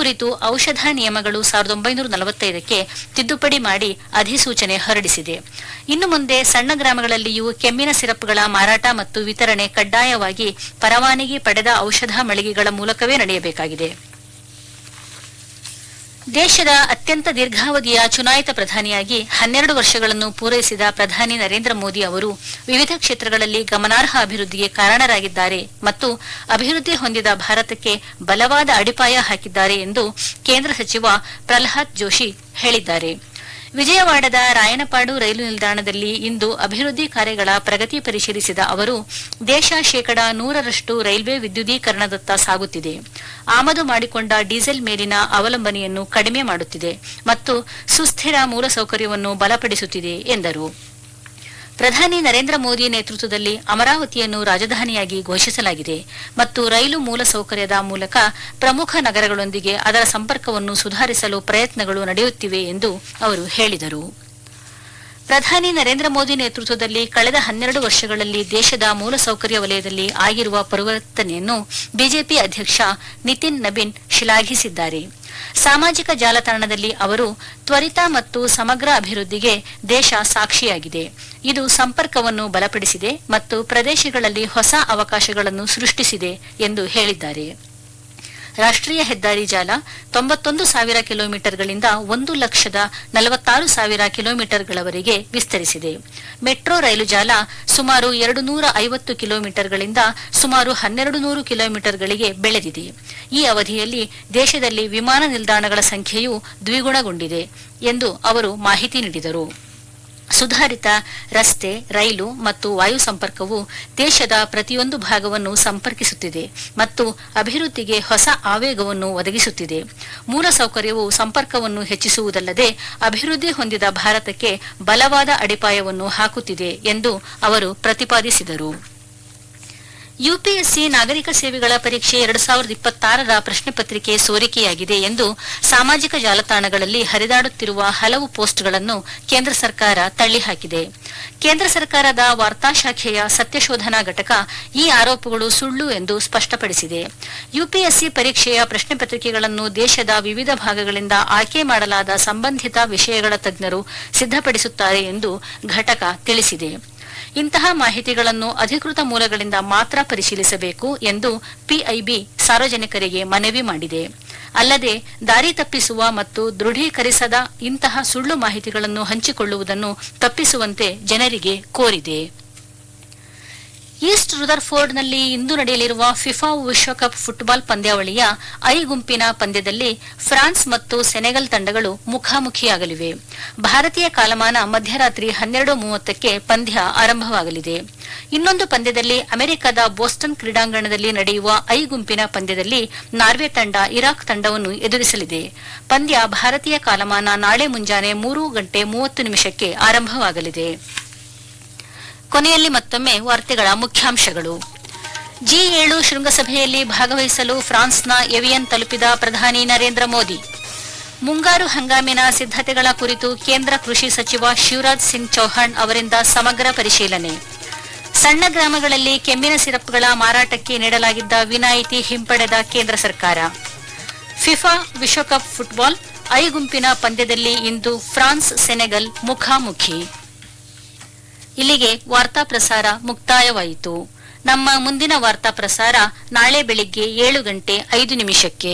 ಕುರಿತು ಔಷಧ ನಿಯಮಗಳು ಸಾವಿರದ ಒಂಬೈನೂರ ನಲವತ್ತೈದಕ್ಕೆ ತಿದ್ದುಪಡಿ ಮಾಡಿ ಅಧಿಸೂಚನೆ ಹೊರಡಿಸಿದೆ ಇನ್ನು ಮುಂದೆ ಸಣ್ಣ ಗ್ರಾಮಗಳಲ್ಲಿಯೂ ಕೆಮ್ಮಿನ ಸಿರಪ್ಗಳ ಮಾರಾಟ ಮತ್ತು ವಿತರಣೆ ಕಡ್ಡಾಯವಾಗಿ ಪರವಾನಗಿ ಪಡೆದ ಔಷಧ ಮಳಿಗೆಗಳ ಮೂಲಕವೇ ನಡೆಯಬೇಕಾಗಿದೆ ದೇಶದ ಅತ್ಯಂತ ದೀರ್ಘಾವಧಿಯ ಚುನಾಯಿತ ಪ್ರಧಾನಿಯಾಗಿ ಹನ್ನೆರಡು ವರ್ಷಗಳನ್ನು ಪೂರೈಸಿದ ಪ್ರಧಾನಿ ನರೇಂದ್ರ ಮೋದಿ ಅವರು ವಿವಿಧ ಕ್ಷೇತ್ರಗಳಲ್ಲಿ ಗಮನಾರ್ಹ ಅಭಿವೃದ್ಧಿಗೆ ಕಾರಣರಾಗಿದ್ದಾರೆ ಮತ್ತು ಅಭಿವೃದ್ಧಿ ಹೊಂದಿದ ಭಾರತಕ್ಕೆ ಬಲವಾದ ಅಡಿಪಾಯ ಹಾಕಿದ್ದಾರೆ ಎಂದು ಕೇಂದ್ರ ಸಚಿವ ಪ್ರಲ್ಹಾದ್ ಜೋಶಿ ಹೇಳಿದ್ದಾರೆ ವಿಜಯವಾಡದ ರಾಯನಪಾಡು ರೈಲು ನಿಲ್ದಾಣದಲ್ಲಿ ಇಂದು ಅಭಿವೃದ್ಧಿ ಕಾರ್ಯಗಳ ಪ್ರಗತಿ ಪರಿಶೀಲಿಸಿದ ಅವರು ದೇಶ ಶೇಕಡಾ ನೂರರಷ್ಟು ರೈಲ್ವೆ ವಿದ್ಯುದೀಕರಣದತ್ತ ಸಾಗುತ್ತಿದೆ ಆಮದು ಮಾಡಿಕೊಂಡ ಡೀಸೆಲ್ ಮೇಲಿನ ಅವಲಂಬನೆಯನ್ನು ಕಡಿಮೆ ಮಾಡುತ್ತಿದೆ ಮತ್ತು ಸುಸ್ಥಿರ ಮೂಲಸೌಕರ್ಯವನ್ನು ಬಲಪಡಿಸುತ್ತಿದೆ ಎಂದರು ಪ್ರಧಾನಿ ನರೇಂದ್ರ ಮೋದಿ ನೇತೃತ್ವದಲ್ಲಿ ಅಮರಾವತಿಯನ್ನು ರಾಜಧಾನಿಯಾಗಿ ಘೋಷಿಸಲಾಗಿದೆ ಮತ್ತು ರೈಲು ಮೂಲಸೌಕರ್ಯದ ಮೂಲಕ ಪ್ರಮುಖ ನಗರಗಳೊಂದಿಗೆ ಅದರ ಸಂಪರ್ಕವನ್ನು ಸುಧಾರಿಸಲು ಪ್ರಯತ್ನಗಳು ನಡೆಯುತ್ತಿವೆ ಎಂದು ಅವರು ಹೇಳಿದರು ಪ್ರಧಾನಿ ನರೇಂದ್ರ ಮೋದಿ ನೇತೃತ್ವದಲ್ಲಿ ಕಳೆದ ಹನ್ನೆರಡು ವರ್ಷಗಳಲ್ಲಿ ದೇಶದ ಮೂಲಸೌಕರ್ಯ ವಲಯದಲ್ಲಿ ಆಗಿರುವ ಪರಿವರ್ತನೆಯನ್ನು ಬಿಜೆಪಿ ಅಧ್ಯಕ್ಷ ನಿತಿನ್ ನಬೀನ್ ಶ್ಲಾಘಿಸಿದ್ದಾರೆ ಸಾಮಾಜಿಕ ಜಾಲತಾಣದಲ್ಲಿ ಅವರು ತ್ವರಿತ ಮತ್ತು ಸಮಗ್ರ ಅಭಿವೃದ್ಧಿಗೆ ದೇಶ ಸಾಕ್ಷಿಯಾಗಿದೆ ಇದು ಸಂಪರ್ಕವನ್ನು ಬಲಪಡಿಸಿದೆ ಮತ್ತು ಪ್ರದೇಶಗಳಲ್ಲಿ ಹೊಸ ಅವಕಾಶಗಳನ್ನು ಸೃಷ್ಟಿಸಿದೆ ಎಂದು ಹೇಳಿದ್ದಾರೆ ರಾಷ್ಟ್ರೀಯ ಹೆದ್ದಾರಿ ಜಾಲ ತೊಂಬತ್ತೊಂದು ಸಾವಿರ ಕಿಲೋಮೀಟರ್ಗಳಿಂದ ಒಂದು ಲಕ್ಷದ ನಲವತ್ತಾರು ಸಾವಿರ ಕಿಲೋಮೀಟರ್ಗಳವರೆಗೆ ವಿಸ್ತರಿಸಿದೆ ಮೆಟ್ರೋ ರೈಲು ಜಾಲ ಸುಮಾರು ಎರಡು ನೂರ ಐವತ್ತು ಕಿಲೋಮೀಟರ್ಗಳಿಂದ ಸುಮಾರು ಹನ್ನೆರಡು ನೂರು ಕಿಲೋಮೀಟರ್ಗಳಿಗೆ ಬೆಳೆದಿದೆ ಈ ಅವಧಿಯಲ್ಲಿ ದೇಶದಲ್ಲಿ ವಿಮಾನ ನಿಲ್ದಾಣಗಳ ಸಂಖ್ಯೆಯೂ ದ್ವಿಗುಣಗೊಂಡಿದೆ ಎಂದು ಅವರು ಮಾಹಿತಿ ನೀಡಿದರು ಸುಧಾರಿತ ರಸ್ತೆ ರೈಲು ಮತ್ತು ವಾಯು ಸಂಪರ್ಕವು ದೇಶದ ಪ್ರತಿಯೊಂದು ಭಾಗವನ್ನು ಸಂಪರ್ಕಿಸುತ್ತಿದೆ ಮತ್ತು ಅಭಿವೃದ್ಧಿಗೆ ಹೊಸ ಆವೇಗವನ್ನು ಒದಗಿಸುತ್ತಿದೆ ಮೂಲಸೌಕರ್ಯವು ಸಂಪರ್ಕವನ್ನು ಹೆಚ್ಚಿಸುವುದಲ್ಲದೆ ಅಭಿವೃದ್ಧಿ ಹೊಂದಿದ ಭಾರತಕ್ಕೆ ಬಲವಾದ ಅಡಿಪಾಯವನ್ನು ಹಾಕುತ್ತಿದೆ ಎಂದು ಅವರು ಪ್ರತಿಪಾದಿಸಿದರು ಯುಪಿಎಸ್ಸಿ ನಾಗರಿಕ ಸೇವೆಗಳ ಪರೀಕ್ಷೆ ಎರಡು ಸಾವಿರದ ಇಪ್ಪತ್ತಾರರ ಪ್ರಶ್ನೆ ಪತ್ರಿಕೆ ಸೋರಿಕೆಯಾಗಿದೆ ಎಂದು ಸಾಮಾಜಿಕ ಜಾಲತಾಣಗಳಲ್ಲಿ ಹರಿದಾಡುತ್ತಿರುವ ಹಲವು ಪೋಸ್ಟ್ಗಳನ್ನು ಕೇಂದ್ರ ಸರ್ಕಾರ ತಳ್ಳಿಹಾಕಿದೆ ಕೇಂದ್ರ ಸರ್ಕಾರದ ವಾರ್ತಾ ಶಾಖೆಯ ಸತ್ಯಶೋಧನಾ ಘಟಕ ಈ ಆರೋಪಗಳು ಸುಳ್ಳು ಎಂದು ಸ್ಪಷ್ಟಪಡಿಸಿದೆ ಯುಪಿಎಸ್ಸಿ ಪರೀಕ್ಷೆಯ ಪ್ರಶ್ನೆ ಪತ್ರಿಕೆಗಳನ್ನು ದೇಶದ ವಿವಿಧ ಭಾಗಗಳಿಂದ ಆಯ್ಕೆ ಮಾಡಲಾದ ಸಂಬಂಧಿತ ವಿಷಯಗಳ ತಜ್ಞರು ಸಿದ್ಧಪಡಿಸುತ್ತಾರೆ ಎಂದು ಘಟಕ ತಿಳಿಸಿದೆ ಇಂತಹ ಮಾಹಿತಿಗಳನ್ನು ಅಧಿಕೃತ ಮೂಲಗಳಿಂದ ಮಾತ್ರ ಪರಿಶೀಲಿಸಬೇಕು ಎಂದು ಪಿಐಬಿ ಸಾರ್ವಜನಿಕರಿಗೆ ಮನವಿ ಮಾಡಿದೆ ಅಲ್ಲದೆ ದಾರಿ ತಪ್ಪಿಸುವ ಮತ್ತು ದೃಢೀಕರಿಸದ ಇಂತಹ ಸುಳ್ಳು ಮಾಹಿತಿಗಳನ್ನು ಹಂಚಿಕೊಳ್ಳುವುದನ್ನು ತಪ್ಪಿಸುವಂತೆ ಜನರಿಗೆ ಕೋರಿದೆ ಈಸ್ಟ್ ರುದರ್ಫೋರ್ಡ್ನಲ್ಲಿ ಇಂದು ನಡೆಯಲಿರುವ ಫಿಫಾ ವಿಶ್ವಕಪ್ ಫುಟ್ಬಾಲ್ ಪಂದ್ಯಾವಳಿಯ ಐ ಗುಂಪಿನ ಪಂದ್ಯದಲ್ಲಿ ಫ್ರಾನ್ಸ್ ಮತ್ತು ಸೆನೆಗಲ್ ತಂಡಗಳು ಮುಖಾಮುಖಿಯಾಗಲಿವೆ ಭಾರತೀಯ ಕಾಲಮಾನ ಮಧ್ಯರಾತ್ರಿ ಹನ್ನೆರಡು ಮೂವತ್ತಕ್ಕೆ ಪಂದ್ಯ ಆರಂಭವಾಗಲಿದೆ ಇನ್ನೊಂದು ಪಂದ್ಯದಲ್ಲಿ ಅಮೆರಿಕದ ಬೋಸ್ಟನ್ ಕ್ರೀಡಾಂಗಣದಲ್ಲಿ ನಡೆಯುವ ಐ ಗುಂಪಿನ ಪಂದ್ಯದಲ್ಲಿ ನಾರ್ವೆ ತಂಡ ಇರಾಕ್ ತಂಡವನ್ನು ಎದುರಿಸಲಿದೆ ಪಂದ್ಯ ಭಾರತೀಯ ಕಾಲಮಾನ ನಾಳೆ ಮುಂಜಾನೆ ಮೂರು ಗಂಟೆ ಮೂವತ್ತು ನಿಮಿಷಕ್ಕೆ ಆರಂಭವಾಗಲಿದೆ ಕೊನೆಯಲ್ಲಿ ಮತ್ತೊಮ್ಮೆ ವಾರ್ತೆಗಳ ಮುಖ್ಯಾಂಶಗಳು ಜಿ ಏಳು ಶೃಂಗಸಭೆಯಲ್ಲಿ ಭಾಗವಹಿಸಲು ಫ್ರಾನ್ಸ್ನ ಎವಿಯನ್ ತಲುಪಿದ ಪ್ರಧಾನಿ ನರೇಂದ್ರ ಮೋದಿ ಮುಂಗಾರು ಹಂಗಾಮಿನ ಸಿದ್ಧತೆಗಳ ಕುರಿತು ಕೇಂದ್ರ ಕೃಷಿ ಸಚಿವ ಶಿವರಾಜ್ ಸಿಂಗ್ ಚೌಹಾಣ್ ಅವರಿಂದ ಸಮಗ್ರ ಪರಿಶೀಲನೆ ಸಣ್ಣ ಗ್ರಾಮಗಳಲ್ಲಿ ಕೆಮ್ಮಿನ ಸಿರಪ್ಗಳ ಮಾರಾಟಕ್ಕೆ ನೀಡಲಾಗಿದ್ದ ವಿನಾಯಿತಿ ಹಿಂಪಡೆದ ಕೇಂದ್ರ ಸರ್ಕಾರ ಫಿಫಾ ವಿಶ್ವಕಪ್ ಫುಟ್ಬಾಲ್ ಐ ಗುಂಪಿನ ಪಂದ್ಯದಲ್ಲಿ ಇಂದು ಫ್ರಾನ್ಸ್ ಸೆನೆಗಲ್ ಮುಖಾಮುಖಿ ಇಲ್ಲಿಗೆ ವಾರ್ತಾ ಪ್ರಸಾರ ಮುಕ್ತಾಯವಾಯಿತು ನಮ್ಮ ಮುಂದಿನ ವಾರ್ತಾ ಪ್ರಸಾರ ನಾಳೆ ಬೆಳಿಗ್ಗೆ ಏಳು ಗಂಟೆ ಐದು ನಿಮಿಷಕ್ಕೆ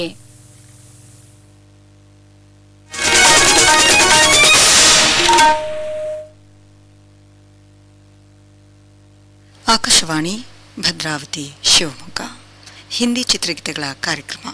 ಆಕಾಶವಾಣಿ ಭದ್ರಾವತಿ ಶಿವಮೊಗ್ಗ ಹಿಂದಿ ಚಿತ್ರಗೀತೆಗಳ ಕಾರ್ಯಕ್ರಮ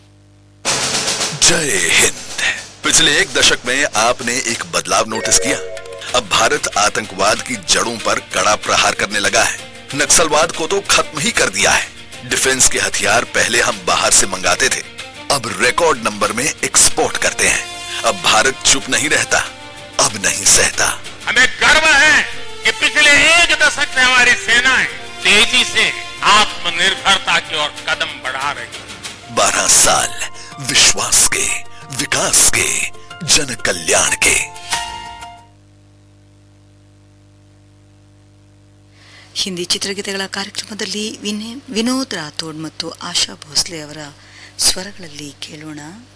जय हिंद पिछले एक दशक में आपने एक बदलाव नोटिस किया अब भारत आतंकवाद की जड़ों पर कड़ा प्रहार करने लगा है नक्सलवाद को तो खत्म ही कर दिया है डिफेंस के हथियार पहले हम बाहर से मंगाते थे अब रिकॉर्ड नंबर में एक्सपोर्ट करते हैं अब भारत चुप नहीं रहता अब नहीं सहता हमें गर्व है कि पिछले एक दशक से हमारी सेनाएं तेजी से आत्मनिर्भरता की ओर कदम बढ़ा रही है बारह साल विश्वास के विकास के जन कल्याण के ಹಿಂದಿ ಚಿತ್ರಗೀತೆಗಳ ಕಾರ್ಯಕ್ರಮದಲ್ಲಿ ವಿನೆ ವಿನೋದ್ ರಾಥೋಡ್ ಮತ್ತು ಆಶಾ ಭೋಸ್ಲೆ ಅವರ ಸ್ವರಗಳಲ್ಲಿ ಕೇಳೋಣ